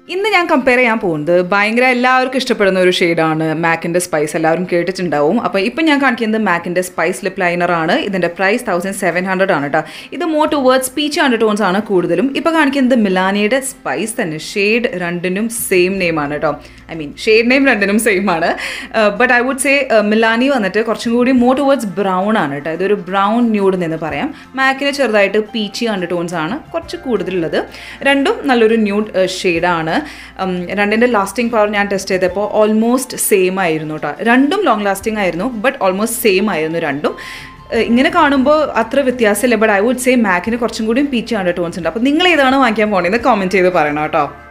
ഇന്ന് ഞാൻ കമ്പയർ ചെയ്യാൻ പോകുന്നത് ഭയങ്കര എല്ലാവർക്കും ഇഷ്ടപ്പെടുന്ന ഒരു ഷെയ്ഡാണ് മാക്കിൻ്റെ സ്പൈസ് എല്ലാവരും കേട്ടിട്ടുണ്ടാവും അപ്പോൾ ഇപ്പം ഞാൻ കാണിക്കുന്നത് മാക്കിൻ്റെ സ്പൈസ് ലിപ്പ് ലൈനർ ആണ് ഇതിൻ്റെ പ്രൈസ് തൗസൻഡ് സെവൻ ഹൺഡ്രഡ് ആണ് കേട്ടോ ഇത് more towards peach undertones ആണ് കൂടുതലും ഇപ്പോൾ കാണിക്കുന്നത് മിലാനിയുടെ സ്പൈസ് തന്നെ ഷെയ്ഡ് രണ്ടിനും സെയിം നെയിം ആണ് കേട്ടോ ഐ മീൻ ഷെയ്ഡ് നെയിം രണ്ടിനും സെയിം ആണ് but I would say Milani വന്നിട്ട് കുറച്ചും കൂടി മോർ ടുവേർഡ്സ് ബ്രൗൺ ആണ് കേട്ടോ ഇതൊരു ബ്രൗൺ ന്യൂഡ് എന്ന് പറയാം മാക്കിന് ചെറുതായിട്ട് പീച്ചി അണ്ടർ ടോൺസ് ആണ് കുറച്ച് കൂടുതലുള്ളത് രണ്ടും നല്ലൊരു ന്യൂഡ് ഷെയ്ഡാണ് രണ്ടിൻ്റെ ലാസ്റ്റിംഗ് പവർ ഞാൻ ടെസ്റ്റ് ചെയ്തപ്പോൾ ഓൾമോസ്റ്റ് സെയിം ആയിരുന്നു കേട്ടോ രണ്ടും ലോങ് ലാസ്റ്റിംഗ് ആയിരുന്നു ബട്ട് ഓൾമോസ്റ്റ് സെയിം ആയിരുന്നു രണ്ടും ഏഹ് ഇങ്ങനെ കാണുമ്പോൾ അത്ര വ്യത്യാസമില്ല ബട്ട് ഐ വുഡ് സേ മാക്കിന് കുറച്ചും കൂടിയും പീച്ച് അണ്ടർ ടോൺസ് ഉണ്ട് അപ്പോൾ നിങ്ങൾ ഏതാണ് വാങ്ങിക്കാൻ പോകണമെന്ന് കോമെൻറ്റ് ചെയ്ത് പറയണം കേട്ടോ